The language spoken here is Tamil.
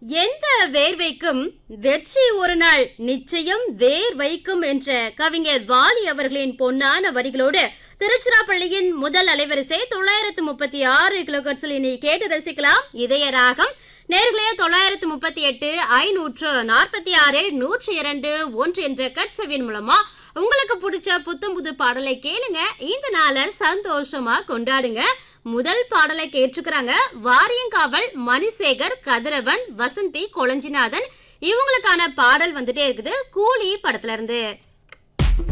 எந்த வேர்வைக்கும் வெற்றி ஒரு நாள் நிச்சயம் வேர் வைக்கும் என்ற கவிஞர் வாலி அவர்களின் பொன்னான வரிகளோடு திருச்சிராப்பள்ளியின் முதல் அலைவரிசை தொள்ளாயிரத்து முப்பத்தி ஆறு கிலோகட்ஸில் இனி கேட்டு ரசிக்கலாம் இதய ராகம் நேர்களே தொள்ளாயிரத்து முப்பத்தி எட்டு ஐநூற்று நாற்பத்தி ஆறு நூற்றி இரண்டு ஒன்று என்ற கட்சவின் மூலமா உங்களுக்கு பிடிச்ச புத்தம் புது பாடலை கேளுங்க இந்த நாளை சந்தோஷமா கொண்டாடுங்க முதல் பாடலை கேட்டுக்கிறாங்க வாரியங்காவல் மணிசேகர் கதிரவன் வசந்தி கொளஞ்சிநாதன் இவங்களுக்கான பாடல் வந்துட்டே இருக்குது கூலி படத்துல இருந்து